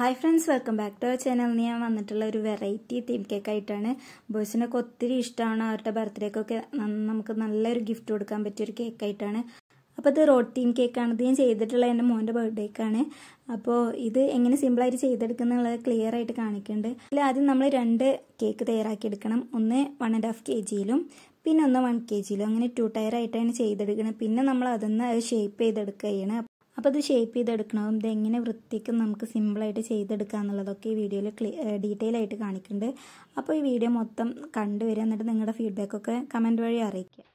hi friends welcome back to our ചാനലിൽ ഞാൻ വന്നിട്ടുള്ള ഒരു വെറൈറ്റി തീം കേക്ക് ആയിട്ടാണ് ബോയ്സിനൊക്കെ ഒത്തിരി ഇഷ്ടമാണ് അവരുടെ ബർത്ത്ഡേക്കൊക്കെ നമുക്ക് നല്ലൊരു ഗിഫ്റ്റ് കൊടുക്കാൻ പറ്റിയ ഒരു കേക്ക് ആയിട്ടാണ് അപ്പോൾ ഇത് റോഡ് തീം കേക്കാണ് ഇത് ഞാൻ ചെയ്തിട്ടുള്ള എൻ്റെ മോൻ്റെ ബർത്ത്ഡേക്കാണ് അപ്പോൾ ഇത് എങ്ങനെ സിമ്പിളായിട്ട് ചെയ്തെടുക്കുന്നുള്ളത് ക്ലിയർ ആയിട്ട് കാണിക്കുന്നുണ്ട് അതിൽ ആദ്യം നമ്മൾ രണ്ട് കേക്ക് തയ്യാറാക്കിയെടുക്കണം ഒന്ന് വൺ ആൻഡ് ഹാഫ് കെ ജിയിലും പിന്നെ ഒന്ന് വൺ കെ ജിയിലും അങ്ങനെ ടു ടയർ ആയിട്ടാണ് ചെയ്തെടുക്കുന്നത് പിന്നെ നമ്മൾ അതൊന്ന് ഷേപ്പ് ചെയ്തെടുക്കുകയാണ് അപ്പോൾ ഇത് ഷേപ്പ് ചെയ്തെടുക്കണം ഇത് എങ്ങനെ വൃത്തിക്ക് നമുക്ക് സിമ്പിളായിട്ട് ചെയ്തെടുക്കുക എന്നുള്ളതൊക്കെ ഈ വീഡിയോയിൽ ക്ലി ഡീറ്റെയിൽ ആയിട്ട് കാണിക്കുന്നുണ്ട് അപ്പോൾ ഈ വീഡിയോ മൊത്തം കണ്ടുവരിക എന്നിട്ട് നിങ്ങളുടെ ഫീഡ്ബാക്കൊക്കെ കമൻറ്റ് വഴി അറിയിക്കുക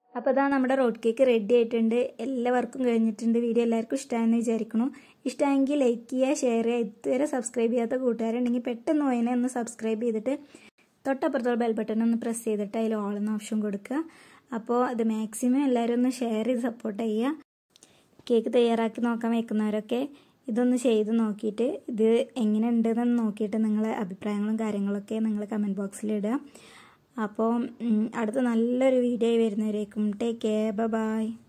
അപ്പോൾ അതാ നമ്മുടെ റോഡ് കേക്ക് റെഡി ആയിട്ടുണ്ട് എല്ലാവർക്കും കഴിഞ്ഞിട്ടുണ്ട് വീഡിയോ എല്ലാവർക്കും ഇഷ്ടമായെന്ന് വിചാരിക്കുന്നു ഇഷ്ടമെങ്കിൽ ലൈക്ക് ചെയ്യുക ഷെയർ ചെയ്യുക ഇതുവരെ സബ്സ്ക്രൈബ് ചെയ്യാത്ത കൂട്ടുകാരുണ്ടെങ്കിൽ പെട്ടെന്ന് പോയതിനെ ഒന്ന് സബ്സ്ക്രൈബ് ചെയ്തിട്ട് തൊട്ടപ്പുറത്തുള്ള ബെൽ ബട്ടൺ ഒന്ന് പ്രസ് ചെയ്തിട്ട് അതിൽ ഓൾ എന്ന ഓപ്ഷൻ കൊടുക്കുക അപ്പോൾ അത് മാക്സിമം എല്ലാവരും ഒന്ന് ഷെയർ ചെയ്ത് സപ്പോർട്ട് ചെയ്യുക കേക്ക് തയ്യാറാക്കി നോക്കാൻ വെക്കുന്നവരൊക്കെ ഇതൊന്ന് ചെയ്ത് നോക്കിയിട്ട് ഇത് എങ്ങനെ ഉണ്ടെന്ന് നോക്കിയിട്ട് നിങ്ങളെ അഭിപ്രായങ്ങളും കാര്യങ്ങളൊക്കെ നിങ്ങൾ കമൻറ്റ് ബോക്സിൽ ഇടുക അപ്പോൾ അടുത്ത നല്ലൊരു വീഡിയോ വരുന്നവരേക്കും ടേക്ക് കെയർ ബൈ